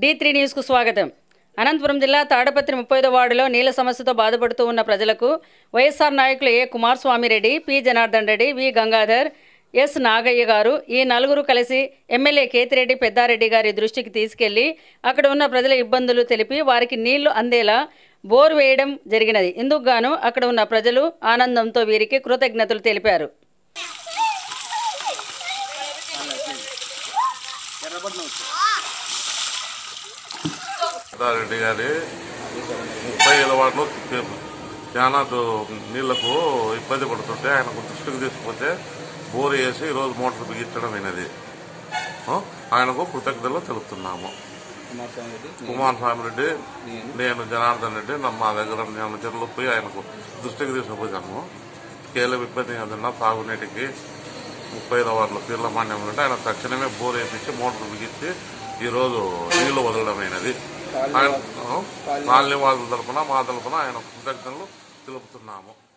D three న్యూస్కు స్వాగతం అనంతపురం జిల్లా తాడపత్రి ముప్పైదో వార్డులో నీళ్ల సమస్యతో బాధపడుతూ ఉన్న ప్రజలకు వైఎస్ఆర్ నాయకులు A Kumaraswamy Reddy P Janardhan Reddy V Gangadhar S Nagaiah గారు ఈ నలుగురు కలిసి ఎమ్మెల్యే కేతిరెడ్డి పెద్దారెడ్డి గారి దృష్టికి తీసుకెళ్లి అక్కడ ఉన్న ప్రజల ఇబ్బందులు తెలిపి వారికి నీళ్లు అందేలా బోర్ వేయడం జరిగినది ఇందుకు గాను అక్కడ ఉన్న ప్రజలు ఆనందంతో వీరికి కృతజ్ఞతలు తెలిపారు రెడ్డి గారి ముప్పై ఏళ్ళ వాటిలో చాలా దో- నీళ్లకు ఇబ్బంది పడుతుంటే ఆయనకు దృష్టికి తీసుకుపోతే బోరు వేసి ఈరోజు మోటార్ బిగించడం అయినది ఆ? ఆయనకు కృతజ్ఞతలు తెలుపుతున్నాము కుమారస్వామి రెడ్డి కుమార్ స్వామి రెడ్డి నేను జనార్దన్ రెడ్డి నా- మా దగ్గర నేను చెరువులు పోయి ఆయనకు దృష్టికి తీసుకుపోయాము కేల ఇబ్బంది ఏదన్నా తాగునీటికి ముప్పై ఐదు అవర్ల పీర్ల మాన్యం ఉంటే ఆయన తక్షణమే బోర్ వేపించి మోటార్ బిగించి ఈరోజు నీళ్లు వదలడమైనది ఆయన కాలనీ వాళ్ళ తరపున మా తరపున ఆయన కృతజ్ఞతలు తెలుపుతున్నాము